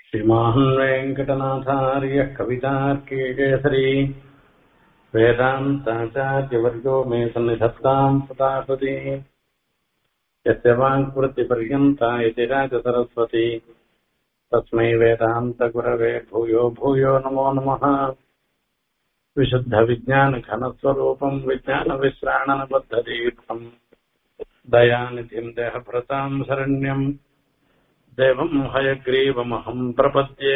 श्रीमान् वेङ्कटनाथार्यः कवितार्केकेसरी वेदान्ताचार्यवर्गो मे सन्निधत्ताम् सदापति यस्य वाङ्कृतिपर्यन्ता इति राजसरस्वती तस्मै वेदान्तगुरवे भूयो भूयो नमो नमः विशुद्धविज्ञानघनस्वरूपम् विज्ञानविश्राणनबद्धदीर्थम् दयानिधिम् देहभृताम् शरण्यम् देवम् हयग्रीवमहम् प्रपद्ये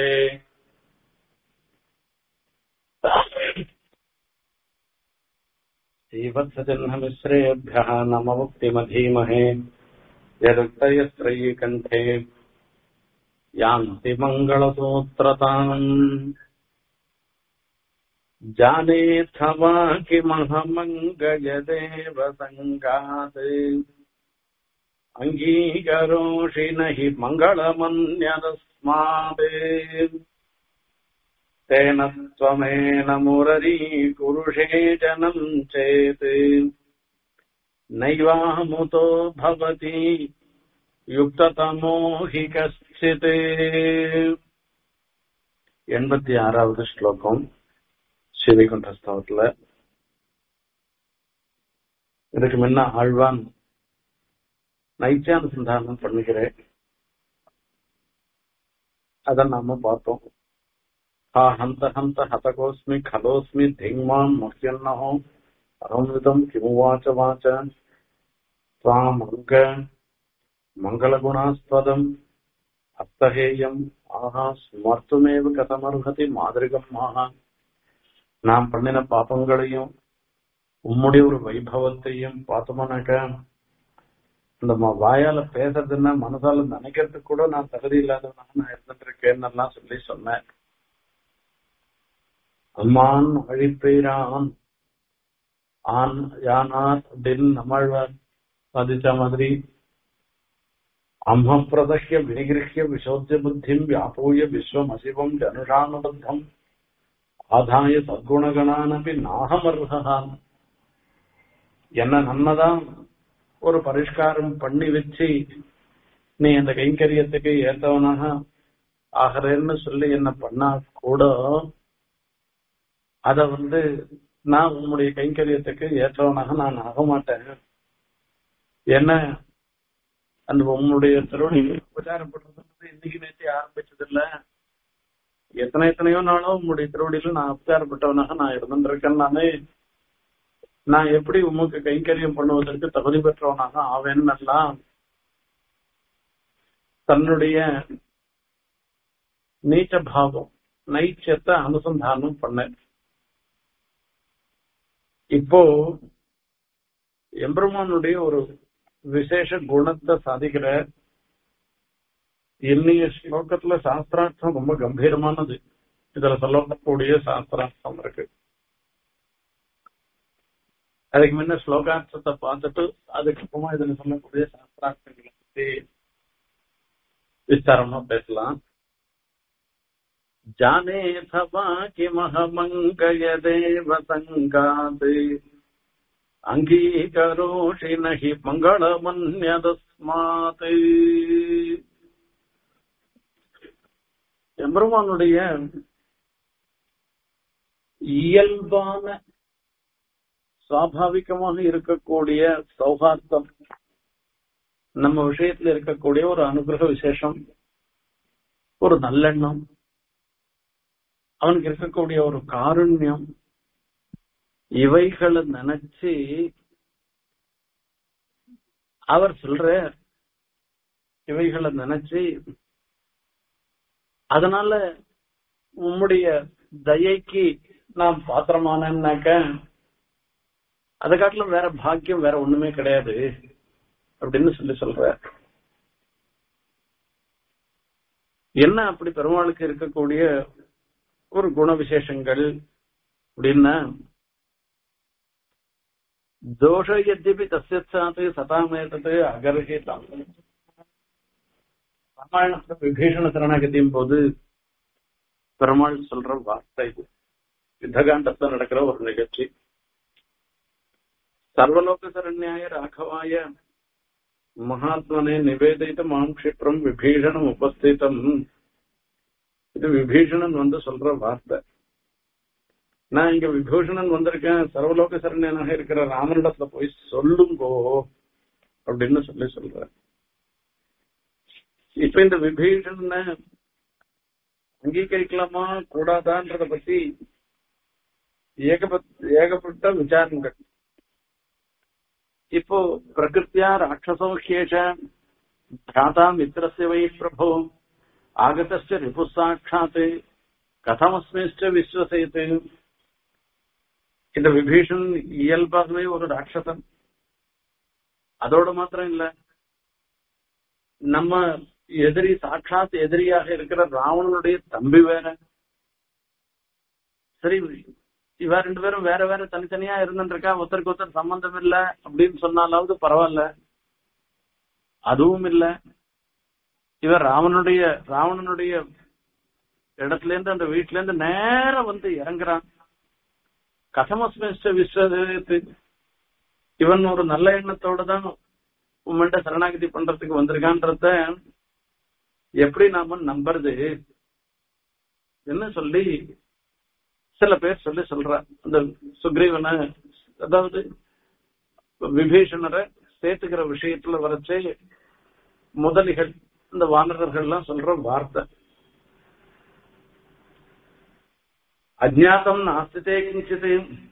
श्रीवत्सजह्नमिश्रेभ्यः नममुक्तिमधीमहे यदुक्तयस्त्रयी कण्ठे यान्ति मङ्गलसूत्रताम् जानेऽथ वा किमहमङ्गयदेव सङ्गात् अङ्गीकरोषि न हि मङ्गलमन्यदस्मात् तेन त्वमेन मुररीकुरुषे जनम् चेत् नैवामुतो भवति யுக்ததமோ ஹி கஷ்டித் எண்பத்தி ஆறாவது ஸ்லோகம் ஸ்ரீவைகுண்டஸ்தவத்துல இதுக்கு முன்ன ஆழ்வான் நைச்சானுசந்தானம் பண்ணுகிறேன் அத நாம பார்த்தோம் ஹா ஹந்த ஹந்த ஹதகோஸ்மி கலோஸ்மி திங்மாம் மஹ்யன்னஹோ அகமிதம் கிமுவாச்ச வாச்ச त्वाम् अङ्ग मङ्गलगुणास्पदम् அத்தகேயம் ஆஹா ஸ்மர்த்துமேவ கதமர்ஹதி மாதிரிகம் ஆஹா நாம் பண்ணின பாப்பங்களையும் உம்முடைய ஒரு வைபவத்தையும் பார்த்தோம்னாக்க இந்த வாயால பேசுறதுன்னா மனசால நினைக்கிறதுக்கு கூட நான் தகுதி இல்லாதவனாக நான் இருந்துட்டு இருக்கேன்னு சொல்லி சொன்னேன் அம்மான் அழிப்பீரான் ஆண் யானார் அப்படின்னு நம்மாழ்வார் சாதிச்ச மாதிரி அம்ம பிரதஹ்ய வினிகிருஹ்ய விசோத்திய புத்திம் வியாபூய விஸ்வம் அசிவம் ஜனுஷானுபத்தம் ஆதாய சத்குணகணானபி நாகமர்ஹான் என்ன நன்னதான் ஒரு பரிஷ்காரம் பண்ணி வச்சு நீ அந்த கைங்கரியத்துக்கு ஏத்தவனாக ஆகிறேன்னு சொல்லி என்ன பண்ணா கூட அத வந்து நான் உன்னுடைய கைங்கரியத்துக்கு ஏற்றவனாக நான் ஆக மாட்டேன் என்ன அந்த உன்னுடைய திருவடி உபச்சாரம் பண்றது இன்னைக்கு நேற்று ஆரம்பிச்சது இல்ல எத்தனை எத்தனையோ நாளும் உங்களுடைய திருவடியில நான் உபச்சாரப்பட்டவனாக நான் இருந்திருக்கேன் நானே நான் எப்படி உமக்கு கைங்கரியம் பண்ணுவதற்கு தகுதி பெற்றவனாக ஆவேன்னு தன்னுடைய நீச்ச பாவம் நைச்சத்தை அனுசந்தானம் பண்ண இப்போ எம்பெருமானுடைய ஒரு விசேஷ குணத்தை சாதிக்கிற இன்னைய ஸ்லோகத்துல சாஸ்திரார்த்தம் ரொம்ப கம்பீரமானது இதுல சொல்லக்கூடிய சாஸ்திரார்த்தம் இருக்கு அதுக்கு முன்ன ஸ்லோகார்த்தத்தை பார்த்துட்டு அதுக்கப்புறமா இதுல சொல்லக்கூடிய சாஸ்திரார்த்தங்களை பத்தி விஸ்தாரமா பேசலாம் ஜானேதவா கிமஹமங்கயதேவ சங்காத் அங்கீகரோஷி நகி மங்களமன்யதஸ்மாத் எம்பெருமானுடைய இயல்பான சுவாபாவிகமாக இருக்கக்கூடிய சௌஹார்த்தம் நம்ம விஷயத்துல இருக்கக்கூடிய ஒரு அனுகிரக விசேஷம் ஒரு நல்லெண்ணம் அவனுக்கு இருக்கக்கூடிய ஒரு காருண்யம் இவைகளை நினைச்சு அவர் சொல்ற இவைகளை நினைச்சு அதனால உம்முடைய தயைக்கு நான் பாத்திரமானேன்னாக்க அதை காட்டிலும் வேற பாக்கியம் வேற ஒண்ணுமே கிடையாது அப்படின்னு சொல்லி சொல்ற என்ன அப்படி பெருமாளுக்கு இருக்கக்கூடிய ஒரு குண விசேஷங்கள் அப்படின்னா தோஷ எத்தியபி தஸ்யத்சாத்து சதாமேதத்து அகர்ஹிதம் ராமாயணத்துல விபீஷண சரணாகதியும் போது பெருமாள் சொல்ற வார்த்தை இது யுத்தகாண்டத்துல நடக்கிற ஒரு நிகழ்ச்சி சர்வலோக சரண்யாய ராகவாய மகாத்மனே நிவேதித மாம் க்ஷிப்ரம் விபீஷணம் உபஸ்திதம் இது விபீஷணன் வந்து சொல்ற வார்த்தை நான் இங்க விபூஷணன் வந்திருக்கேன் சர்வலோக சரண்யனாக இருக்கிற ராமனிடத்துல போய் சொல்லுங்கோ அப்படின்னு சொல்லி சொல்றேன் இப்ப இந்த விபீஷணனை அங்கீகரிக்கலாமா கூடாதான்றத பத்தி ஏகபத் ஏகப்பட்ட விசாரங்கள் இப்போ பிரகிருத்தியா ராட்சசோஹேஷ பிராதா மித்திரஸ்ய வை பிரபோ ஆகதஸ்ய ரிபு சாட்சாத் கதமஸ்மிஷ்ட விஸ்வசேத்து இந்த விபீஷன் இயல்பாகவே ஒரு ராட்சசன் அதோட மாத்திரம் இல்ல நம்ம எதிரி சாட்சாத் எதிரியாக இருக்கிற ராவணனுடைய தம்பி வேற சரி இவ ரெண்டு பேரும் வேற வேற தனித்தனியா இருந்துருக்கா ஒருத்தருக்கு ஒருத்தர் சம்பந்தம் இல்ல அப்படின்னு சொன்னாலாவது பரவாயில்ல அதுவும் இல்ல இவர் ராவனுடைய ராவணனுடைய இடத்துல இருந்து அந்த வீட்டுல இருந்து நேரம் வந்து இறங்குறான் கசமஸ்மிஷ்ட விஸ்வத்து இவன் ஒரு நல்ல எண்ணத்தோட தான் உம்மன்ட்ட சரணாகதி பண்றதுக்கு வந்திருக்கான்றத எப்படி நாம நம்புறது என்ன சொல்லி சில பேர் சொல்லி சொல்ற அந்த சுக்ரீவனை அதாவது விபீஷணரை சேர்த்துக்கிற விஷயத்துல வரைச்சே முதலிகள் இந்த வானரர்கள் எல்லாம் சொல்ற வார்த்தை அஜாத்தம் நாஸ்திதே கிஞ்சித்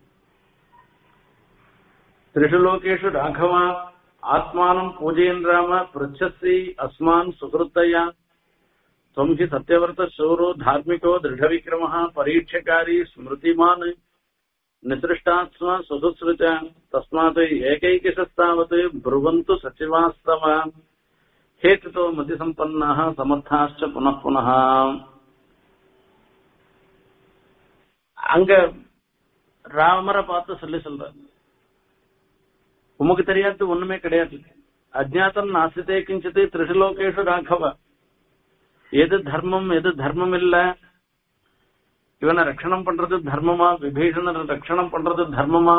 त्रिषु लोकेषु राघव आत्मानम् पूजयन् राम पृच्छसि अस्मान् सुहृत्तया त्वम् हि सत्यव्रतशूरो धार्मिको दृढविक्रमः परीक्षकारी स्मृतिमान् निसृष्टात्मा सुसुसृत तस्मात् एकैकशस्तावत् ब्रुवन्तु सचिवास्तव हेतुतो मतिसम्पन्नाः समर्थाश्च पुनः पुनः அங்க ராமரை பார்த்து சொல்லி சொல்ற உமக்கு தெரியாது ஒண்ணுமே கிடையாது அஜாத்தம் நாசித்தே கிஞ்சித்து திரிசுலோகேஷு ராഘவ எது தர்மம் எது தர்மம் இல்ல இவனை ரட்சணம் பண்றது தர்மமா விபீஷணனை ரட்சணம் பண்றது தர்மமா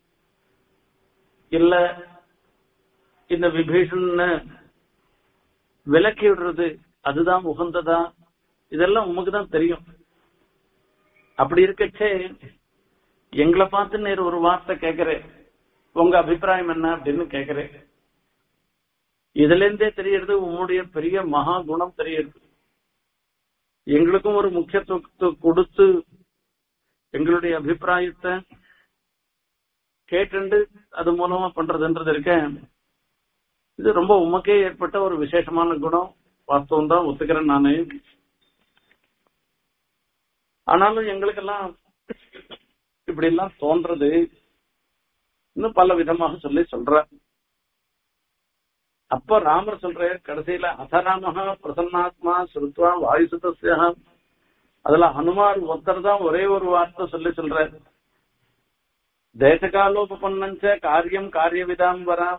இல்ல இந்த விபீஷணனை விலக்கி விடுறது அதுதான் உகந்ததா இதெல்லாம் உமக்கு தான் தெரியும் அப்படி இருக்கச்சே எங்களை பார்த்து நேரு ஒரு வார்த்தை கேட்கிறேன் உங்க அபிப்பிராயம் என்ன அப்படின்னு கேக்குறேன் இதுல இருந்தே தெரியறது உங்களுடைய பெரிய மகா குணம் தெரியுது எங்களுக்கும் ஒரு முக்கியத்துவத்தை கொடுத்து எங்களுடைய அபிப்பிராயத்தை கேட்டுண்டு அது மூலமா பண்றதுன்றது இருக்க இது ரொம்ப உமக்கே ஏற்பட்ட ஒரு விசேஷமான குணம் வாஸ்தவம் தான் ஒத்துக்கிறேன் நானு ஆனாலும் எங்களுக்கெல்லாம் இப்படி எல்லாம் தோன்றது இன்னும் பல விதமாக சொல்லி சொல்ற அப்ப ராமர் சொல்ற கடைசியில அதராமகா பிரசன்னாத்மா ஸ்ருத்வா வாயுசுதஸ்ய அதுல ஹனுமார் ஒருத்தர் தான் ஒரே ஒரு வார்த்தை சொல்லி சொல்ற தேசகாலோபன்னஞ்ச காரியம் காரியவிதாம் வரா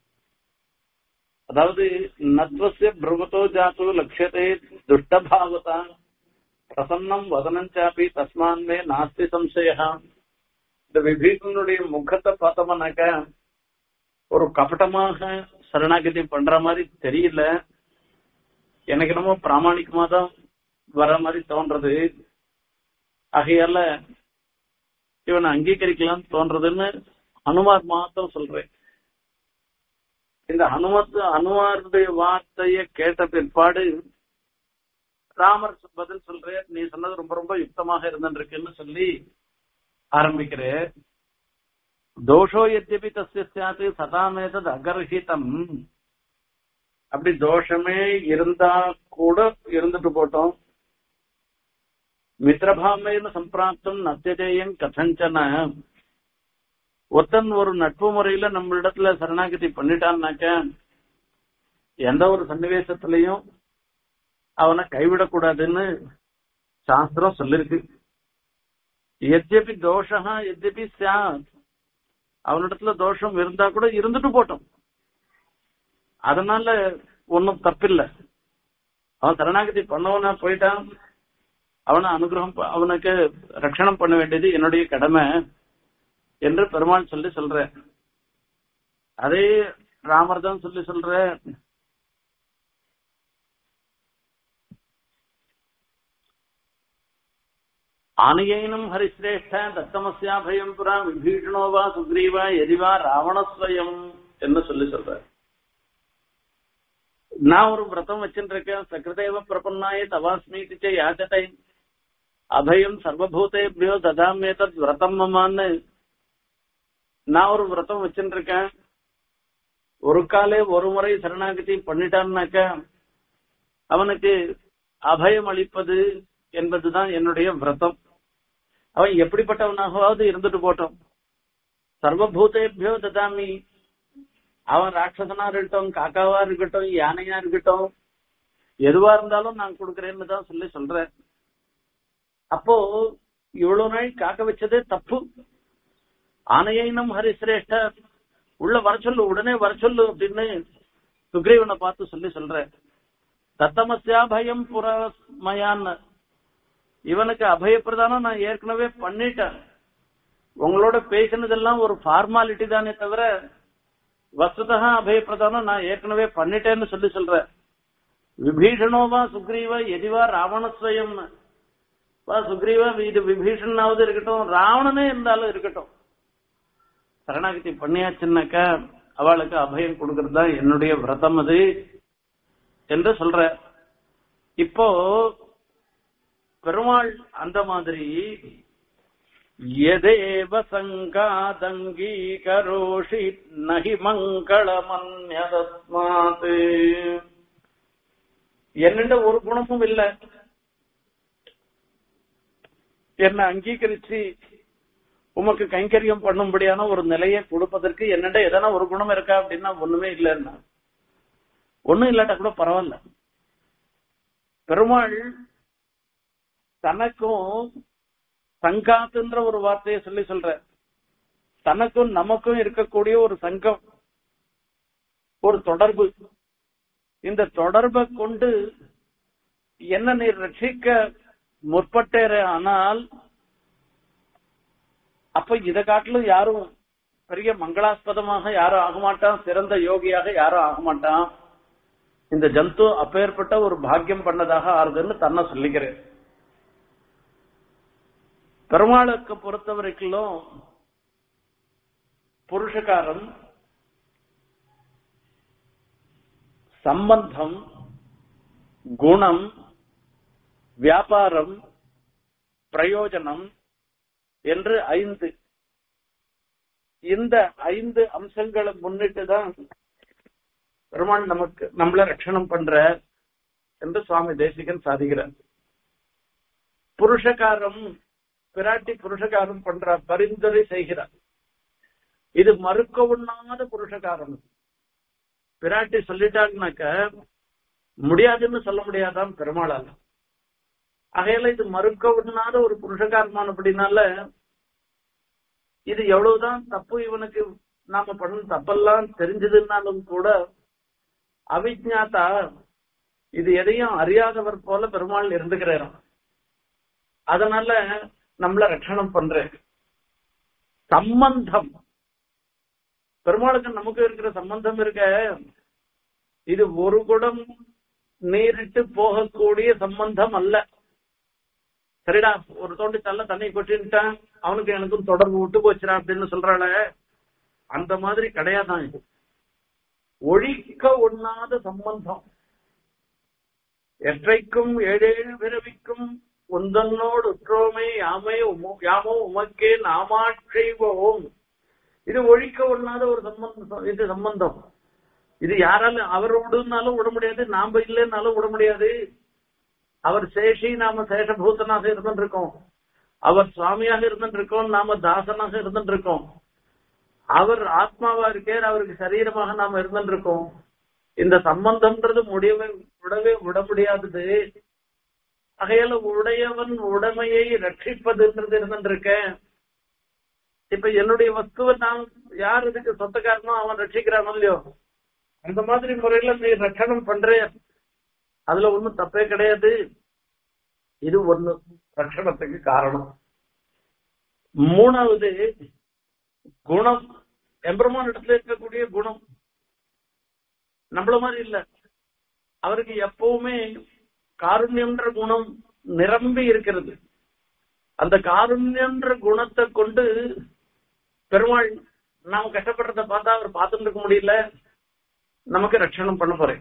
அதாவது நத்வசிய பிரமத்தோ ஜாத்து லட்சியத்தை துஷ்டபாவதா பிரசன்னம் வதனஞ்சாப்பி தஸ்மான்மே நாஸ்தி சம்சயா இந்த விபீஷனுடைய முகத்தை பார்த்தோம்னாக்க ஒரு கபட்டமாக சரணாகதி பண்ற மாதிரி தெரியல எனக்கு என்னமோ பிராமணிகமா தான் வர மாதிரி தோன்றது ஆகையால இவனை அங்கீகரிக்கலாம் தோன்றதுன்னு ஹனுமார் மாத்திரம் சொல்றேன் இந்த ஹனுமத் ஹனுமாருடைய வார்த்தைய கேட்ட பிற்பாடு ராமர் பதில் சொல்றேன் நீ சொன்னது ரொம்ப ரொம்ப யுக்தமாக இருந்துருக்குன்னு சொல்லி ஆரம்பிக்கிறேன் தோஷோ எத்தியபி தஸ்ய சாத்து சதாமேதத் அகர்ஹிதம் அப்படி தோஷமே இருந்தா கூட இருந்துட்டு போட்டோம் மித்திரபாமைன்னு சம்பிராப்தம் நத்தியதேயம் கதஞ்சன ஒருத்தன் ஒரு நட்பு முறையில நம்மளிடத்துல சரணாகதி பண்ணிட்டான்னாக்க எந்த ஒரு சன்னிவேசத்திலையும் அவனை கைவிடக்கூடாதுன்னு சாஸ்திரம் சொல்லிருக்கு எத்யபி தோஷா எத்யபி சாத் அவனிடத்துல தோஷம் இருந்தா கூட இருந்துட்டு போட்டோம் அதனால ஒன்னும் தப்பில்லை அவன் சரணாகதி பண்ணவனா போயிட்டான் அவனை அனுகிரகம் அவனுக்கு ரட்சணம் பண்ண வேண்டியது என்னுடைய கடமை என்று பெருமாள் சொல்லி சொல்ற அதே ராமர் தான் சொல்லி சொல்ற ஆனையைனும் ஹரிசிரேஷ்ட தத்தமஸ்யா பயம் புறா விபீஷணோவா சுக்ரீவா எரிவா ராவணஸ்வயம் என்று சொல்லி சொல்ற நான் ஒரு விரதம் வச்சுட்டு இருக்கேன் சகிருதேவ பிரபன்னாய தவாஸ்மீதி யாச்சதை அபயம் சர்வபூதேபியோ ததாமேதத் விரதம் மமான்னு நான் ஒரு விரதம் வச்சுட்டு இருக்கேன் ஒரு காலே ஒரு முறை சரணாகதி பண்ணிட்டான்னாக்க அவனுக்கு அபயம் அளிப்பது என்பதுதான் என்னுடைய விரதம் அவன் எப்படிப்பட்டவனாகவாவது இருந்துட்டு போட்டோம் சர்வபூதேபியோ ததாமி அவன் ராட்சசனா இருக்கட்டும் காக்காவா இருக்கட்டும் யானையா இருக்கட்டும் எதுவா இருந்தாலும் நான் கொடுக்கறேன்னு தான் சொல்லி சொல்றேன் அப்போ இவ்வளவு நாள் காக்க வச்சதே தப்பு ஆனையினம் ஹரிசிரேஷ்ட உள்ள வர சொல்லு உடனே வர சொல்லு அப்படின்னு சுக்ரீவனை பார்த்து சொல்லி சொல்ற தத்தமஸ்யா பயம் புறமயான்னு இவனுக்கு அபயப்பிரதானம் நான் ஏற்கனவே பண்ணிட்டேன் உங்களோட பேசினதெல்லாம் ஒரு ஃபார்மாலிட்டி தானே தவிர வஸ்துதா அபயப்பிரதானம் நான் ஏற்கனவே பண்ணிட்டேன்னு சொல்லி சொல்றேன் விபீஷணோவா சுக்ரீவா எதிவா ராவணஸ்வயம் வா சுக்ரீவா இது விபீஷணாவது இருக்கட்டும் ராவணனே இருந்தாலும் இருக்கட்டும் சரணாகதி பண்ணியாச்சுன்னாக்கா அவளுக்கு அபயம் கொடுக்கறது தான் என்னுடைய விரதம் அது என்று சொல்ற இப்போ பெருமாள் அந்த மாதிரி எதேவ சங்காதங்கீ கரோஷி நகி மங்களமன்யதஸ்மாத் என்னண்ட ஒரு குணமும் இல்ல என்ன அங்கீகரிச்சு உமக்கு கைங்கரியம் பண்ணும்படியான ஒரு நிலையை கொடுப்பதற்கு என்னண்ட எதனா ஒரு குணம் இருக்கா அப்படின்னா ஒண்ணுமே இல்லைன்னா ஒண்ணும் இல்லாட்டா கூட பரவாயில்ல பெருமாள் தனக்கும் சங்காத்துன்ற ஒரு வார்த்தையை சொல்லி சொல்ற தனக்கும் நமக்கும் இருக்கக்கூடிய ஒரு சங்கம் ஒரு தொடர்பு இந்த தொடர்பை கொண்டு என்ன நீர் ரட்சிக்க முற்பட்டேற ஆனால் அப்ப இதை காட்டிலும் யாரும் பெரிய மங்களாஸ்பதமாக யாரும் ஆக மாட்டான் சிறந்த யோகியாக யாரும் ஆக மாட்டான் இந்த ஜந்து அப்பேற்பட்ட ஒரு பாக்கியம் பண்ணதாக ஆறுதுன்னு தன்னை சொல்லிக்கிறேன் பெருமாளுக்கு பொறுத்த வரைக்கும் புருஷகாரம் சம்பந்தம் குணம் வியாபாரம் பிரயோஜனம் என்று ஐந்து இந்த ஐந்து அம்சங்களை முன்னிட்டு தான் பெருமாள் நமக்கு நம்மள ரட்சணம் பண்ற என்று சுவாமி தேசிகன் சாதிக்கிறார் புருஷகாரம் பிராட்டி புருஷகாரம் பண்ற பரிந்துரை செய்கிறார் இது மறுக்க உண்ணாத புருஷகாரம் பிராட்டி சொல்லிட்டாங்கனாக்க முடியாதுன்னு சொல்ல முடியாதான் பெருமாளால ஆகையால இது மறுக்க உண்ணாத ஒரு புருஷகாரமானபடினால இது எவ்வளவுதான் தப்பு இவனுக்கு நாம பண்ண தப்பெல்லாம் தெரிஞ்சதுன்னாலும் கூட அவிஜாத்தா இது எதையும் அறியாதவர் போல பெருமாள் இருந்துக்கிறாராம் அதனால நம்மள ரட்சணம் பண்றேன் சம்பந்தம் பெருமாளுக்கு நமக்கு இருக்கிற சம்பந்தம் இருக்க இது ஒரு குடம் நீரிட்டு போகக்கூடிய சம்பந்தம் அல்ல சரிடா ஒரு தோண்டி தள்ள தண்ணி கொட்டின்ட்டான் அவனுக்கு எனக்கும் தொடர்பு விட்டு போச்சுடா அப்படின்னு சொல்றாள அந்த மாதிரி கிடையாதான் இது ஒழிக்க ஒண்ணாத சம்பந்தம் எற்றைக்கும் ஏழேழு பிறவிக்கும் உந்தன்னோடு உற்றோமே யாமே உம- யாமோ உமக்கே நாமாட்செய்வோம் இது ஒழிக்க ஒண்ணாத ஒரு சம்பந்தம் இது சம்பந்தம் இது யாராலும் அவரோடுனாலும் விட முடியாது நாம இல்லைன்னாலும் விட முடியாது அவர் சேஷி நாம சேஷபூதனாக இருந்துருக்கோம் அவர் சுவாமியாக இருந்துருக்கோம் நாம தாசனாக இருந்துருக்கோம் அவர் ஆத்மாவா இருக்கார் அவருக்கு சரீரமாக நாம இருந்துருக்கோம் இந்த சம்பந்தம்ன்றது முடியவே விடவே விட முடியாதது ஆகையால உடையவன் உடைமையை ரட்சிப்பதுன்றது இருந்துருக்கேன் இப்ப என்னுடைய வஸ்துவை நான் யார் இதுக்கு சொந்தக்காரனோ அவன் ரட்சிக்கிறானோ இல்லையோ அந்த மாதிரி முறையில நீ ரட்சணம் பண்ற அதுல ஒண்ணும் தப்பே கிடையாது இது ஒண்ணு ரட்சணத்துக்கு காரணம் மூணாவது குணம் எம்பெருமான் இடத்துல இருக்கக்கூடிய குணம் நம்மள மாதிரி இல்ல அவருக்கு எப்பவுமே காருண்யம்ன்ற குணம் நிரம்பி இருக்கிறது அந்த காருண்யன்ற குணத்தை கொண்டு பெருமாள் நாம் கஷ்டப்படுறத பார்த்தா அவர் பார்த்துட்டு இருக்க முடியல நமக்கு ரட்சணம் பண்ண போறேன்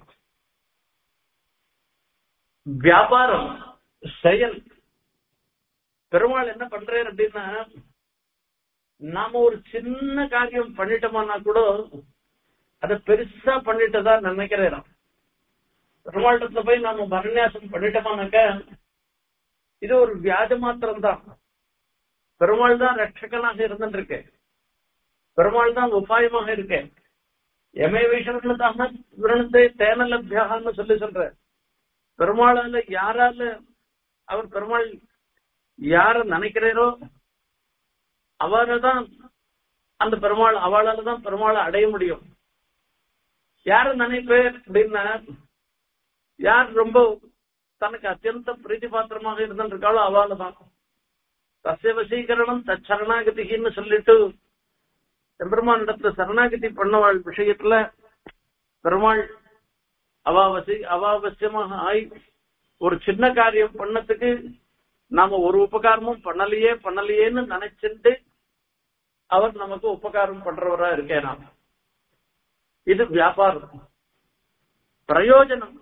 வியாபாரம் செயல் பெருமாள் என்ன பண்றாரு அப்படின்னா நாம ஒரு சின்ன காரியம் பண்ணிட்டோம்னா கூட அதை பெருசா பண்ணிட்டதா நினைக்கிறேன் பெருமாளிடத்துல போய் நாம பரநியாசம் பண்ணிட்டோமானாக்க இது ஒரு வியாஜ மாத்திரம் தான் பெருமாள் தான் ரட்சகனாக இருந்துருக்கு பெருமாள் தான் உபாயமாக இருக்கு எமே விஷயத்துலதாக விரணத்தை தேன லப்யான்னு சொல்லி சொல்ற பெருமாளால யாரால அவர் பெருமாள் யார நினைக்கிறாரோ அவரை தான் அந்த பெருமாள் அவளால தான் பெருமாளை அடைய முடியும் யார நினைப்பேர் அப்படின்னா யார் ரொம்ப தனக்கு அத்தியந்த பிரீத்தி பாத்திரமாக இருந்திருக்காளோ அவளை தான் தசிய வசீகரணம் தச்சரணாகதின்னு சொல்லிட்டு எம்பெருமான் இடத்துல சரணாகதி பண்ணவாள் விஷயத்துல பெருமாள் அவாவசி அவாவசியமாக ஆய் ஒரு சின்ன காரியம் பண்ணதுக்கு நாம ஒரு உபகாரமும் பண்ணலையே பண்ணலையேன்னு நினைச்சிட்டு அவர் நமக்கு உபகாரம் பண்றவரா இருக்கேன் நாம் இது வியாபாரம் பிரயோஜனம்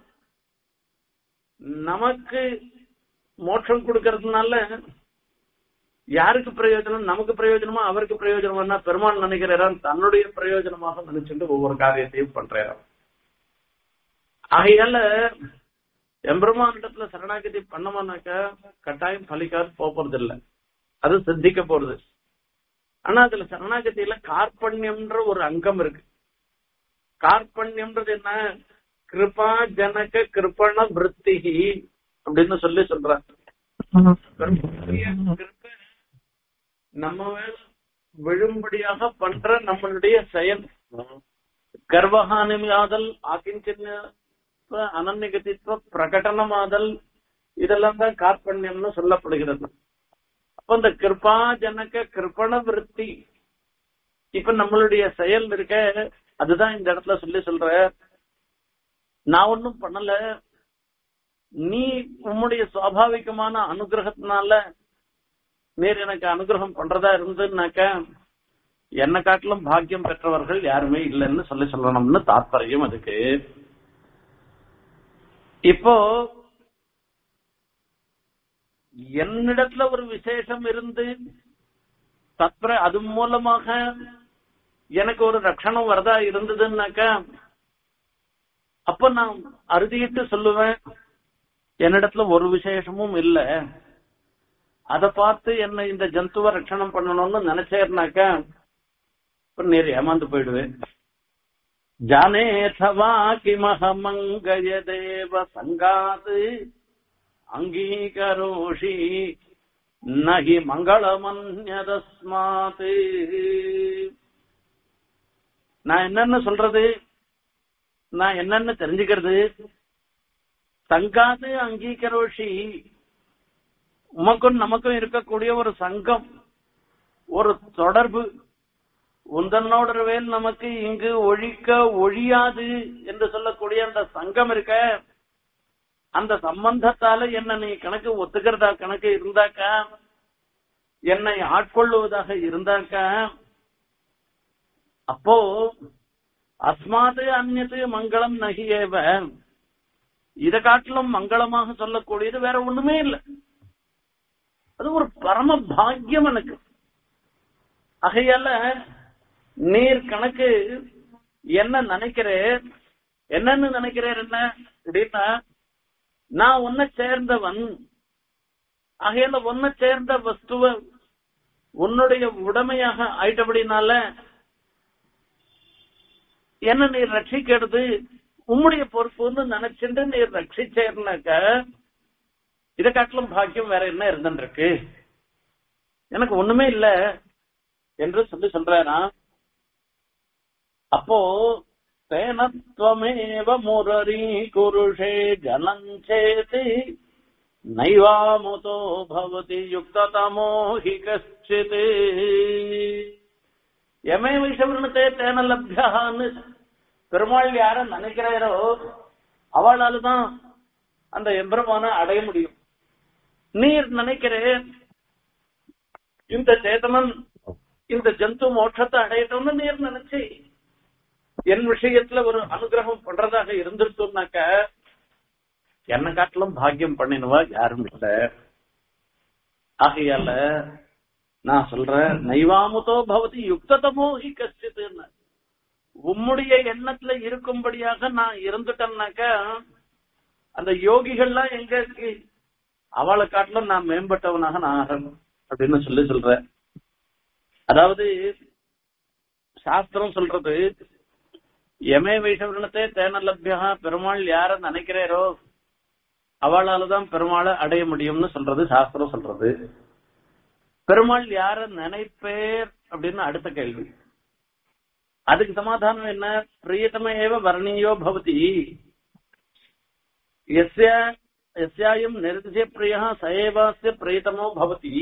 நமக்கு மோட்சம் கொடுக்கறதுனால யாருக்கு பிரயோஜனம் நமக்கு பிரயோஜனமா அவருக்கு பிரயோஜனமா பெருமாள் நினைக்கிறாராம் தன்னுடைய பிரயோஜனமாக நினைச்சுட்டு ஒவ்வொரு காரியத்தையும் பண்றாராம் ஆகையால எம்பெருமான் இடத்துல சரணாகதி பண்ணமானாக்கா கட்டாயம் பலிக்காது போறது இல்ல அது சித்திக்க போறது ஆனா அதுல சரணாகதியில கார்பண்யம்ன்ற ஒரு அங்கம் இருக்கு கார்பண்யம்ன்றது என்ன கிருபா ஜனக கிருப்பண விற்த்திகி அப்படின்னு சொல்லி சொல்றாங்க கிருப்பை நம்ம மேல விழும்படியாக பண்ற நம்மளுடைய செயல் கர்வஹானியாதல் ஆக்கிஞ்சின்ன அனநிகதித்துவ பிரகடனமாதல் இதெல்லாம் தான் கார்பண்யம்னு சொல்லப்படுகிறது அப்ப இந்த கிருபா ஜனக கிருப்பண விற்பி இப்ப நம்மளுடைய செயல் இருக்க அதுதான் இந்த இடத்துல சொல்லி சொல்ற நான் ஒன்னும் பண்ணல நீ உம்முடைய சுவாபாவிகமான அனுகிரகத்தினால நீர் எனக்கு அனுகிரகம் பண்றதா இருந்துன்னாக்க என்ன காட்டிலும் பாக்கியம் பெற்றவர்கள் யாருமே இல்லைன்னு சொல்லி சொல்லணும்னு தாத்பரியம் அதுக்கு இப்போ என்னிடத்துல ஒரு விசேஷம் இருந்து தத்பர அது மூலமாக எனக்கு ஒரு ரட்சணம் வரதா இருந்ததுன்னாக்கா அப்ப நான் அறுதிட்டு சொல்லுவேன் என்னிடத்துல ஒரு விசேஷமும் இல்ல அத பார்த்து என்ன இந்த ஜந்துவ ரட்சணம் பண்ணணும்னு நினைச்சேர்னாக்கா இப்ப நீர் ஏமாந்து போயிடுவேன் ஜானேதவா கிமஹமங்கய தேவ சங்காத் அங்கீகரோஷி நகி மங்களமன்யதஸ்மாத் நான் என்னன்னு சொல்றது நான் என்னன்னு தெரிஞ்சுக்கிறது சங்காது அங்கீகரோஷி உமக்கும் நமக்கும் இருக்கக்கூடிய ஒரு சங்கம் ஒரு தொடர்பு உந்தனோடவேல் நமக்கு இங்கு ஒழிக்க ஒழியாது என்று சொல்லக்கூடிய அந்த சங்கம் இருக்க அந்த சம்பந்தத்தால என்ன நீ கணக்கு ஒத்துக்கிறதா கணக்கு இருந்தாக்கா என்னை ஆட்கொள்ளுவதாக இருந்தாக்கா அப்போ அஸ்மாது அந்நது மங்களம் நகியேவ இதை காட்டிலும் மங்களமாக சொல்லக்கூடியது வேற ஒண்ணுமே இல்லை அது ஒரு பரம பாக்கியம் எனக்கு ஆகையால நீர் கணக்கு என்ன நினைக்கிறேன் என்னன்னு நினைக்கிறேன் என்ன அப்படின்னா நான் உன்னை சேர்ந்தவன் ஆகையால உன்னை சேர்ந்த வஸ்துவ உன்னுடைய உடமையாக ஆயிட்டபடினால என்ன நீர் ரட்சிக்கிறது உம்முடைய பொறுப்புன்னு நினைச்சுட்டு நீர் ரட்சிச்சேர்னாக்க இதை காட்டிலும் பாக்கியம் வேற என்ன இருந்துருக்கு எனக்கு ஒண்ணுமே இல்ல என்று சொல்லி சொல்றாரா அப்போ தேனத்வமேவ முரரி குருஷே ஜனஞ்சேதி நைவாமுதோ பவதி யுக்ததமோ ஹி கச்சித் எமே விஷவர்ணத்தே தேன லப்யான்னு பெருமாள் யார நினைக்கிறாரோ அவளால தான் அந்த எம்பெருமான அடைய முடியும் நீர் நினைக்கிறேன் இந்த சேதனன் இந்த ஜந்து மோட்சத்தை அடையட்டும்னு நீர் நினைச்சு என் விஷயத்துல ஒரு அனுகிரகம் பண்றதாக இருந்திருத்தோம்னாக்க என்ன காட்டிலும் பாக்கியம் பண்ணினவா யாரும் இல்ல ஆகையால நான் சொல்றேன் நைவாமுதோ பவதி யுக்ததமோ ஹி கஷ்டித்துன்னு உம்முடைய எண்ணத்துல இருக்கும்படியாக நான் இருந்துட்டேன்னாக்க அந்த யோகிகள்லாம் எங்க இருக்கு அவளை காட்டிலும் நான் மேம்பட்டவனாக நான் ஆகணும் அப்படின்னு சொல்லி சொல்றேன் அதாவது சாஸ்திரம் சொல்றது எமே வைஷவனத்தை தேன லப்யா பெருமாள் யார நினைக்கிறாரோ அவளால தான் பெருமாளை அடைய முடியும்னு சொல்றது சாஸ்திரம் சொல்றது பெருமாள் யார நினைப்பேர் அப்படின்னு அடுத்த கேள்வி அதுக்கு சமாதானம் என்ன பிரியத்தம ஏவ வர்ணியோ பவதி எஸ்ய எஸ்யாயும் நிர்திசய பிரியா சயேவாசிய பிரியத்தமோ பவதி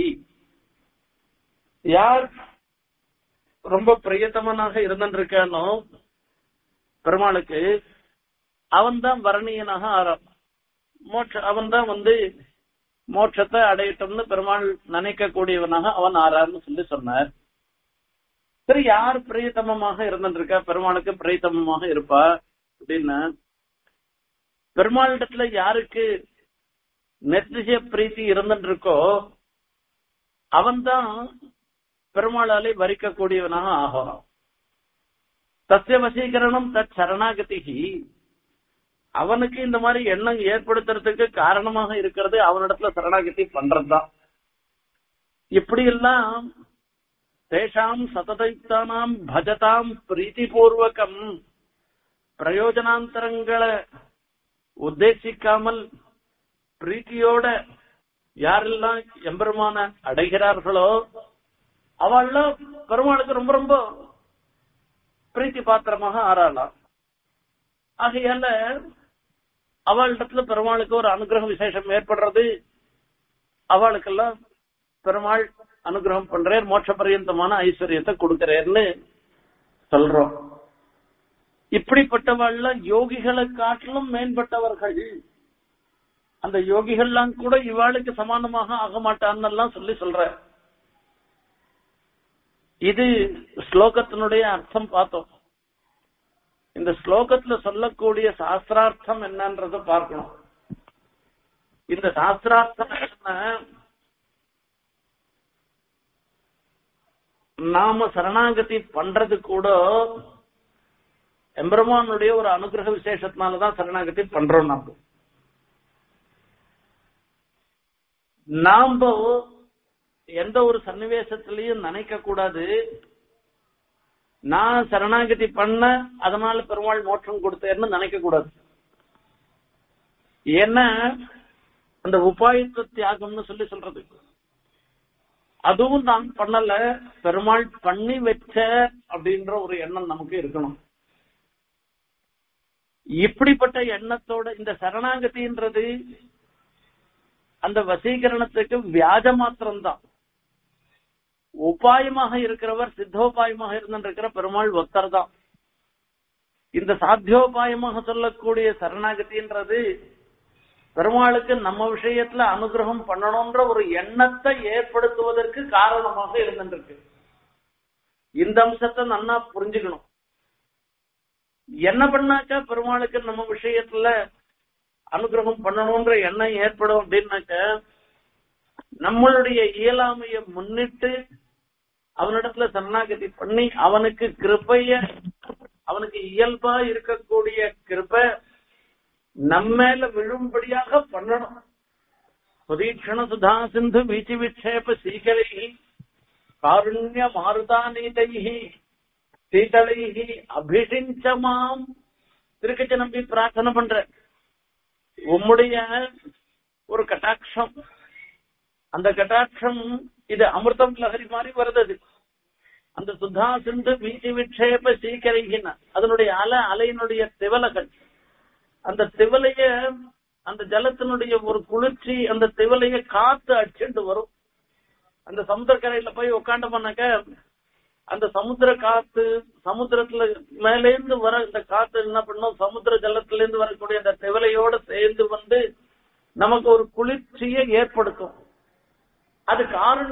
யார் ரொம்ப பிரியத்தமனாக இருந்திருக்கானோ பெருமாளுக்கு அவன் தான் வர்ணியனாக ஆறான் மோட்ச அவன் தான் வந்து மோட்சத்தை அடையட்டும்னு பெருமாள் நினைக்க கூடியவனாக அவன் ஆறான்னு சொல்லி சொன்னார் சரி யார் பிரியத்தமமாக இருந்திருக்கா பெருமாளுக்கு பிரியத்தமமாக இருப்பா அப்படின்னா பெருமாளிடத்துல யாருக்கு நெத்திசய பிரீத்தி இருந்துருக்கோ அவன்தான் பெருமாளாலே வரிக்கக்கூடியவனாக ஆகலாம் தஸ்ய வசீகரணம் தத் சரணாகதிகி அவனுக்கு இந்த மாதிரி எண்ணம் ஏற்படுத்துறதுக்கு காரணமாக இருக்கிறது அவனிடத்துல சரணாகதி பண்றதுதான் இப்படி எல்லாம் தேஷாம் சததைத்தானாம் பஜதாம் பிரீத்திபூர்வகம் பிரயோஜனாந்தரங்களை உத்தேசிக்காமல் பிரீத்தியோட யாரெல்லாம் எம்பெருமான அடைகிறார்களோ அவள்லாம் பெருமாளுக்கு ரொம்ப ரொம்ப பிரீத்தி பாத்திரமாக ஆறாளாம் ஆகையால அவளிடத்துல பெருமாளுக்கு ஒரு அனுகிரக விசேஷம் ஏற்படுறது அவளுக்கெல்லாம் பெருமாள் அனுகிரகம் பண்றார் மோட்ச பரியந்தமான ஐஸ்வர்யத்தை கொடுக்கிறேன்னு சொல்றோம் இப்படிப்பட்டவாள்ல யோகிகளை காட்டிலும் மேம்பட்டவர்கள் அந்த யோகிகள்லாம் கூட இவாளுக்கு சமானமாக ஆக மாட்டான்னு சொல்லி சொல்ற இது ஸ்லோகத்தினுடைய அர்த்தம் பார்த்தோம் இந்த ஸ்லோகத்துல சொல்லக்கூடிய சாஸ்திரார்த்தம் என்னன்றத பார்க்கணும் இந்த சாஸ்திரார்த்தம் என்ன நாம சரணாகதி பண்றது கூட எம்பெருமானுடைய ஒரு அனுகிரக விசேஷத்தினாலதான் சரணாகதி பண்றோம் நாம நாம எந்த ஒரு சன்னிவேசத்திலையும் நினைக்க கூடாது நான் சரணாகதி பண்ண அதனால பெருமாள் மோட்சம் கொடுத்தேன்னு நினைக்க கூடாது ஏன்னா அந்த உபாயத்த தியாகம்னு சொல்லி சொல்றது அதுவும் நான் பண்ணல பெருமாள் பண்ணி வச்ச அப்படின்ற ஒரு எண்ணம் நமக்கு இருக்கணும் இப்படிப்பட்ட எண்ணத்தோட இந்த சரணாகதின்றது அந்த வசீகரணத்துக்கு வியாஜ மாத்திரம்தான் உபாயமாக இருக்கிறவர் சித்தோபாயமாக இருந்திருக்கிற பெருமாள் ஒத்தர் தான் இந்த சாத்தியோபாயமாக சொல்லக்கூடிய சரணாகதின்றது பெருமாளுக்கு நம்ம விஷயத்துல அனுகிரகம் பண்ணணும்ன்ற ஒரு எண்ணத்தை ஏற்படுத்துவதற்கு காரணமாக இருந்திருக்கு இந்த அம்சத்தை நன்னா புரிஞ்சுக்கணும் என்ன பண்ணாக்கா பெருமாளுக்கு நம்ம விஷயத்துல அனுகிரகம் பண்ணணும்ன்ற எண்ணம் ஏற்படும் அப்படின்னாக்க நம்மளுடைய இயலாமைய முன்னிட்டு அவனிடத்துல சரணாகதி பண்ணி அவனுக்கு கிருப்பைய அவனுக்கு இயல்பா இருக்கக்கூடிய கிருப்பை நம்மேல விழும்படியாக பண்ணணும் சுதீக்ஷண சுதா சிந்து வீச்சு விக்ஷேப சீகரை காருண்ய மாருதானீதை சீதளை அபிஷிஞ்சமாம் திருக்கச்ச நம்பி பிரார்த்தனை பண்ற உம்முடைய ஒரு கட்டாட்சம் அந்த கட்டாட்சம் இது அமிர்தம் லஹரி மாதிரி வருது அது. அந்த சுதா சிந்து வீச்சு விக்ஷேப சீக்கரைகின அதனுடைய அலை அலையினுடைய திவலகள் அந்த திவலைய அந்த ஜலத்தினுடைய ஒரு குளிர்ச்சி அந்த திவலைய காத்து அடிச்சுட்டு வரும் அந்த சமுத்திரக்கரையில போய் உட்காண்டோம்னாக்க அந்த சமுத்திர காத்து சமுத்திரத்துல மேலேந்து வர இந்த காத்து என்ன பண்ணும் சமுத்திர ஜலத்துல இருந்து வரக்கூடிய அந்த திவலையோட சேர்ந்து வந்து நமக்கு ஒரு குளிர்ச்சியை ஏற்படுத்தும் அது காருண்யம்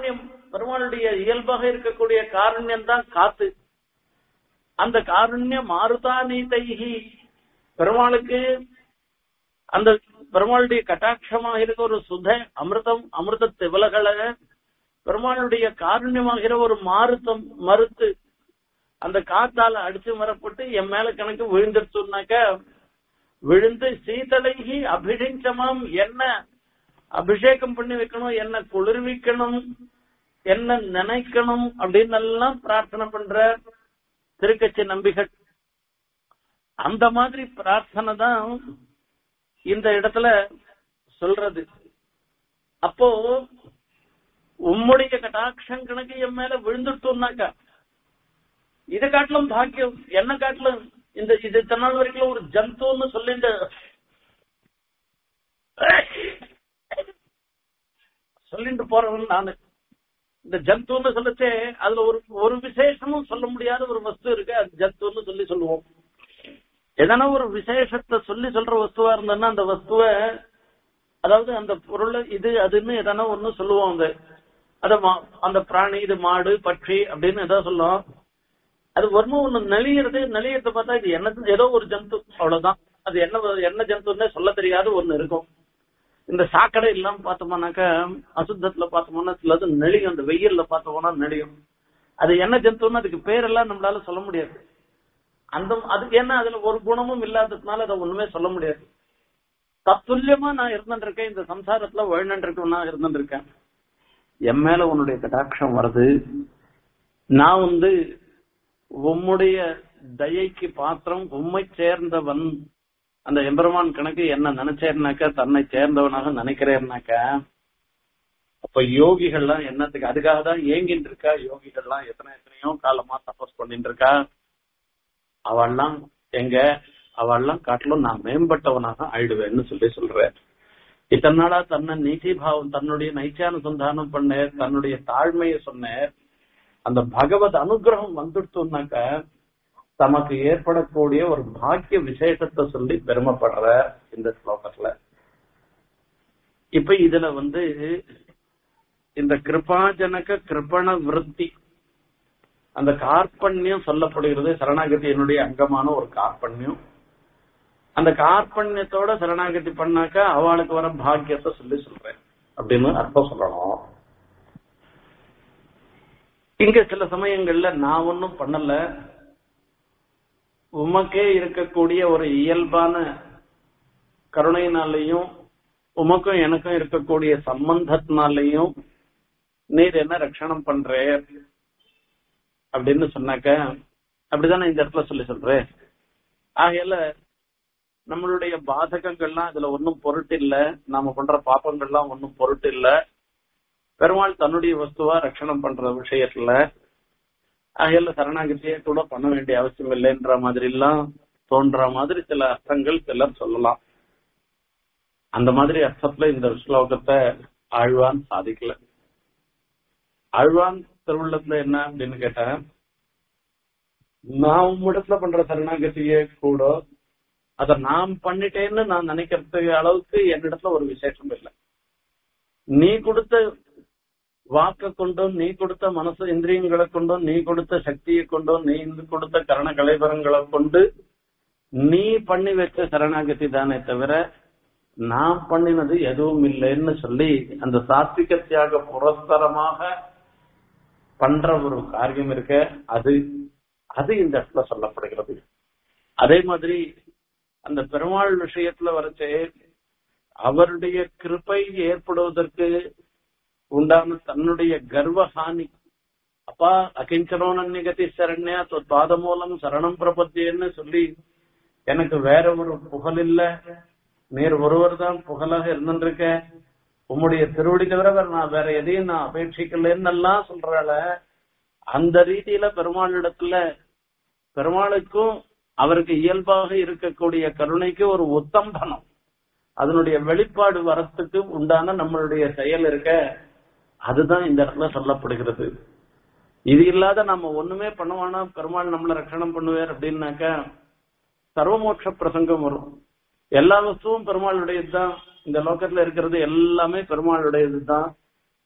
பெருமாளுடைய இயல்பாக இருக்கக்கூடிய காருண்யம் தான் காத்து அந்த காருண்ய மாருதா நீதைகி பெருமாளுக்கு அந்த பெருமாளுடைய கட்டாட்சமாக இருக்க ஒரு சுத அமிர்தம் அமிர்த திவலகளை பெருமாளுடைய காருண்யமாகிற ஒரு மாருத்தம் மறுத்து அந்த காத்தால அடிச்சு வரப்பட்டு என் மேல கணக்கு விழுந்துருச்சுனாக்க விழுந்து சீதளைகி அபிஷேகமாம் என்ன அபிஷேகம் பண்ணி வைக்கணும் என்ன குளிர்விக்கணும் என்ன நினைக்கணும் அப்படின்னு எல்லாம் பிரார்த்தனை பண்ற திருக்கட்சி நம்பிகள் அந்த மாதிரி பிரார்த்தனை தான் இந்த இடத்துல சொல்றது அப்போ உம்முடைய கட்டாட்சம் கணக்கு என் மேல விழுந்துட்டோம்னாக்கா இதை காட்டிலும் பாக்கியம் என்ன காட்டிலும் இந்த இது இத்தனை நாள் வரைக்கும் ஒரு ஜந்துன்னு சொல்லிட்டு சொல்லிட்டு போறவன் நானு இந்த ஜந்துன்னு சொல்லச்சே அதுல ஒரு ஒரு விசேஷமும் சொல்ல முடியாத ஒரு வஸ்து இருக்கு அது ஜந்துன்னு சொல்லி சொல்லுவோம் எதனா ஒரு விசேஷத்தை சொல்லி சொல்ற வஸ்துவா இருந்ததுன்னா அந்த வஸ்துவை அதாவது அந்த பொருளை இது அதுன்னு எதனா ஒண்ணு சொல்லுவோம் அந்த அத மா- அந்த பிராணி இது மாடு பட்சி அப்படின்னு ஏதோ சொல்லுவோம் அது ஒன்னும் ஒண்ணு நெளியறது நெளியறத பார்த்தா இது என்ன ஏதோ ஒரு ஜந்து அவ்வளவுதான் அது என்ன என்ன ஜந்துன்னே சொல்ல தெரியாத ஒண்ணு இருக்கும் இந்த சாக்கடை இல்லாம பார்த்தோம்னாக்கா அசுத்தத்துல பார்த்தோம்னா சிலது நெளியும் அந்த வெயில்ல பார்த்தோம்னா நெளியும் அது என்ன ஜந்துன்னு அதுக்கு பேரெல்லாம் நம்மளால சொல்ல முடியாது அந்த அதுக்கு என்ன அதுல ஒரு குணமும் இல்லாததுனால அதை ஒண்ணுமே சொல்ல முடியாது தத்துல்யமா நான் இருந்துருக்கேன் இந்த சம்சாரத்துல வாழ்ந்துருக்கேன் நான் இருந்துருக்கேன் என் மேல உன்னுடைய கடாட்சம் வருது நான் வந்து உம்முடைய தயைக்கு பாத்திரம் உம்மை சேர்ந்தவன் அந்த எம்பெருமான் கணக்கு என்ன நினைச்சேன்னாக்கா தன்னை சேர்ந்தவனாக நினைக்கிறேன்னாக்கா அப்ப யோகிகள்லாம் என்னத்துக்கு அதுக்காக தான் ஏங்கிட்டு இருக்கா யோகிகள்லாம் எத்தனை எத்தனையோ காலமா தபஸ் பண்ணிட்டு இருக்கா அவள்லாம் எங்க அவள்லாம் காட்டிலும் நான் மேம்பட்டவனாக ஆயிடுவேன்னு சொல்லி சொல்றேன் இத்தனை நாளா தன்னை நீதி பாவம் தன்னுடைய நைச்சானுசந்தானம் பண்ண தன்னுடைய தாழ்மையை சொன்ன அந்த பகவத் அனுகிரகம் வந்துடுத்துனாக்க தமக்கு ஏற்படக்கூடிய ஒரு பாக்கிய விசேஷத்தை சொல்லி பெருமைப்படுற இந்த ஸ்லோகத்துல இப்ப இதுல வந்து இந்த கிருபாஜனக கிருபண விருத்தி அந்த கார்பண்யம் சொல்லப்படுகிறது சரணாகதியினுடைய அங்கமான ஒரு கார்பண்யம் அந்த கார்பண்யத்தோட சரணாகதி பண்ணாக்கா அவளுக்கு வர பாக்கியத்தை சொல்லி சொல்றேன் அப்படின்னு அர்த்தம் சொல்லணும் இங்க சில சமயங்கள்ல நான் ஒன்னும் பண்ணல உமக்கே இருக்கக்கூடிய ஒரு இயல்பான கருணையினாலையும் உமக்கும் எனக்கும் இருக்கக்கூடிய சம்பந்தத்தினாலையும் நீர் என்ன ரட்சணம் பண்ற அப்படின்னு சொன்னாக்க அப்படிதானே இந்த இடத்துல சொல்லி சொல்றேன் ஆகையால நம்மளுடைய பாதகங்கள்லாம் இதுல ஒன்னும் பொருட்டு இல்ல நாம பண்ற பாப்பங்கள்லாம் ஒன்னும் பொருட்டு இல்ல பெருமாள் தன்னுடைய வஸ்துவா ரட்சணம் பண்ற விஷயத்துல ஆகையால சரணாகதியே கூட பண்ண வேண்டிய அவசியம் இல்லைன்ற மாதிரி எல்லாம் தோன்ற மாதிரி சில அர்த்தங்கள் சிலர் சொல்லலாம் அந்த மாதிரி அர்த்தத்துல இந்த ஸ்லோகத்தை ஆழ்வான் சாதிக்கல ஆழ்வான் திருவுள்ளத்துல என்ன அப்படின்னு கேட்டேன் நான் உம்மிடத்துல பண்ற சரணாகதியே கூட அத நான் பண்ணிட்டேன்னு நான் நினைக்கிறதுக்கு அளவுக்கு என்னிடத்துல ஒரு விசேஷம் இல்லை நீ கொடுத்த வாக்க கொண்டும் நீ கொடுத்த மனசு இந்திரியங்களை கொண்டும் நீ கொடுத்த சக்தியை கொண்டும் நீ கொடுத்த கரண கலைவரங்களை கொண்டு நீ பண்ணி வச்ச சரணாகதி தானே தவிர நான் பண்ணினது எதுவும் இல்லைன்னு சொல்லி அந்த சாத்விக தியாக புரஸ்தரமாக பண்ற ஒரு காரியம் இருக்க அது அது இந்த இடத்துல சொல்லப்படுகிறது அதே மாதிரி அந்த பெருமாள் விஷயத்துல வரச்சே அவருடைய கிருப்பை ஏற்படுவதற்கு உண்டான தன்னுடைய கர்வஹானி அப்பா அகிஞ்சனோனன்யகதி சரண்யா பாத மூலம் சரணம் பிரபத்தியன்னு சொல்லி எனக்கு வேற ஒரு புகழ் இல்ல நீர் ஒருவர் தான் புகழாக இருந்துருக்க உம்முடைய திருவடி தவிர வேற நான் வேற எதையும் நான் அபேட்சிக்கலன்னு எல்லாம் சொல்றாள அந்த ரீதியில பெருமாளிடத்துல பெருமாளுக்கும் அவருக்கு இயல்பாக இருக்கக்கூடிய கருணைக்கு ஒரு உத்தம்பனம் அதனுடைய வெளிப்பாடு வரத்துக்கு உண்டான நம்மளுடைய செயல் இருக்க அதுதான் இந்த இடத்துல சொல்லப்படுகிறது இது இல்லாத நம்ம ஒண்ணுமே பண்ணுவானா பெருமாள் நம்மள ரட்சணம் பண்ணுவார் அப்படின்னாக்கா சர்வமோட்ச பிரசங்கம் வரும் எல்லா வஸ்துவும் பெருமாளுடையது தான் இந்த லோகத்துல இருக்கிறது எல்லாமே பெருமாளுடையது தான்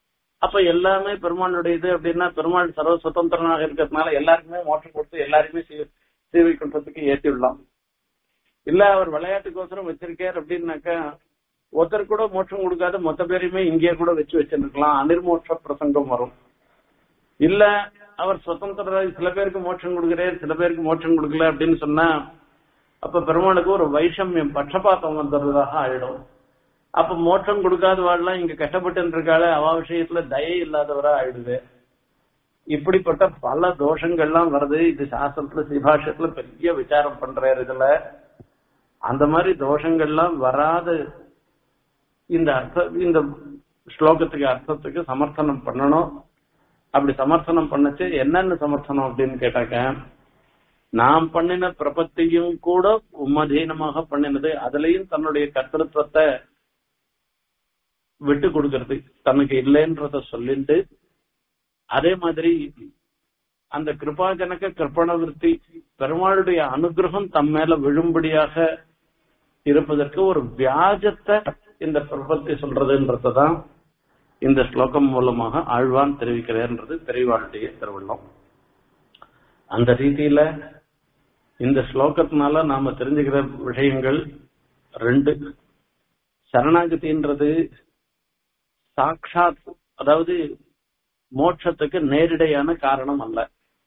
அப்ப எல்லாமே பெருமாளுடைய இது அப்படின்னா பெருமாள் சர்வ சுதந்திரனாக இருக்கிறதுனால எல்லாருக்குமே மோட்சம் கொடுத்து எல்லாருமே சேவை கொண்டதுக்கு ஏற்றி விடலாம் இல்ல அவர் விளையாட்டுக்கோசரம் வச்சிருக்கார் அப்படின்னாக்கா ஒருத்தர் கூட மோட்சம் கொடுக்காத மொத்த பேரையுமே இங்கேயே கூட வச்சு வச்சிருக்கலாம் அனிர்மோட்ச பிரசங்கம் வரும் இல்ல அவர் சுதந்திர சில பேருக்கு மோட்சம் கொடுக்கிறார் சில பேருக்கு மோட்சம் கொடுக்கல அப்படின்னு சொன்னா அப்ப பெருமாளுக்கு ஒரு வைஷமியம் பட்சபாத்தம் வந்துடுறதாக ஆயிடும் அப்ப மோட்சம் கொடுக்காதவாள்லாம் இங்க கஷ்டப்பட்டு இருக்காளே அவ விஷயத்துல தயை இல்லாதவரா ஆயிடுது இப்படிப்பட்ட பல தோஷங்கள்லாம் வருது இது சாஸ்திரத்துல சிபாஷத்துல பெரிய விசாரம் பண்றாரு இதுல அந்த மாதிரி தோஷங்கள்லாம் வராது இந்த அர்த்த இந்த ஸ்லோகத்துக்கு அர்த்தத்துக்கு சமர்த்தனம் பண்ணணும் அப்படி சமர்த்தனம் பண்ணச்சு என்னென்ன சமர்த்தனம் அப்படின்னு கேட்டாக்க நாம் பண்ணின பிரபத்தியும் கூட உம்மதீனமாக பண்ணினது அதுலயும் தன்னுடைய கர்த்தத்துவத்தை விட்டு கொடுக்கறது தனக்கு இல்லைன்றத சொல்லிட்டு அதே மாதிரி அந்த கிருபாஜனக கிருப்பண விருத்தி பெருமாளுடைய அனுகிரகம் தம் மேல விழும்படியாக இருப்பதற்கு ஒரு வியாஜத்தை இந்த பிரபத்தி சொல்றதுன்றதுதான் இந்த ஸ்லோகம் மூலமாக ஆழ்வான் தெரிவிக்கிறார்ன்றது பெரியவாளுடைய திருவள்ளம் அந்த ரீதியில இந்த ஸ்லோகத்தினால நாம தெரிஞ்சுக்கிற விஷயங்கள் ரெண்டு சரணாகதின்றது சாட்சாத் அதாவது மோட்சத்துக்கு நேரிடையான காரணம் அல்ல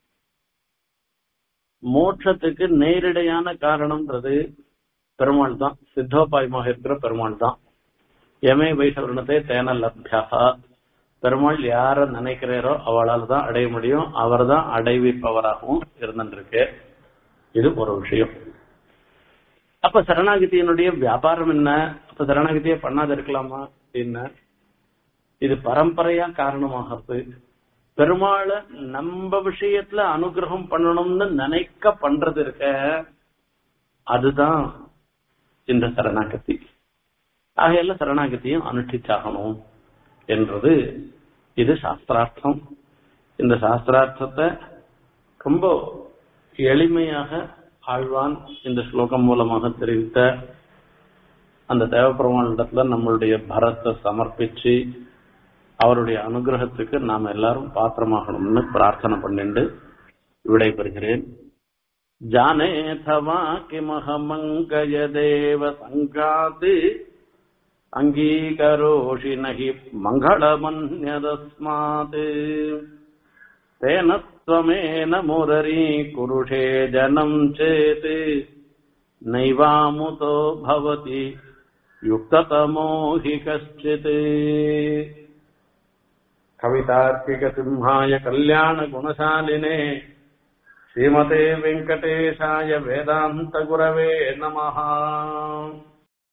மோட்சத்துக்கு நேரிடையான காரணம்ன்றது பெருமாள் தான் சித்தோபாயமாக இருக்கிற பெருமாள் தான் எமே வைசவரணத்தை தேன லப்யா பெருமாள் யார நினைக்கிறாரோ அவளால் தான் அடைய முடியும் அவர் தான் அடைவிப்பவராகவும் இருந்துருக்கு இது ஒரு விஷயம் அப்ப சரணாகதியினுடைய வியாபாரம் என்ன அப்ப சரணாகதியை பண்ணாத இருக்கலாமா அப்படின்னு இது பரம்பரையா காரணமாகிறது பெருமாளை நம்ம விஷயத்துல அனுகிரகம் பண்ணணும்னு நினைக்க பண்றது இருக்க அதுதான் இந்த சரணாகதி ஆகையால சரணாகதியும் அனுஷ்டிச்சாகணும் என்றது இது சாஸ்திரார்த்தம் இந்த சாஸ்திரார்த்தத்தை ரொம்ப எளிமையாக ஆழ்வான் இந்த ஸ்லோகம் மூலமாக தெரிவித்த அந்த தேவப்பெருமானிடத்துல நம்மளுடைய பரத்தை சமர்ப்பிச்சு அவருடைய அனுகிரகத்துக்கு நாம் எல்லாரும் பாத்திரமாகணும்னு பிரார்த்தனை பண்ணிட்டு விடைபெறுகிறேன் ஜானேதவா கிமஹமங்கய தேவ சங்காத்து அங்கீகரோஷி நகி மங்களமன்யதஸ்மாத் तेन त्वमेन मुररी कुरुषे जनम् चेत् नैवामुतो भवति युक्ततमो हि कश्चित् कवितार्किकसिंहाय कल्याणगुणशालिने श्रीमते वेङ्कटेशाय वेदान्तगुरवे नमः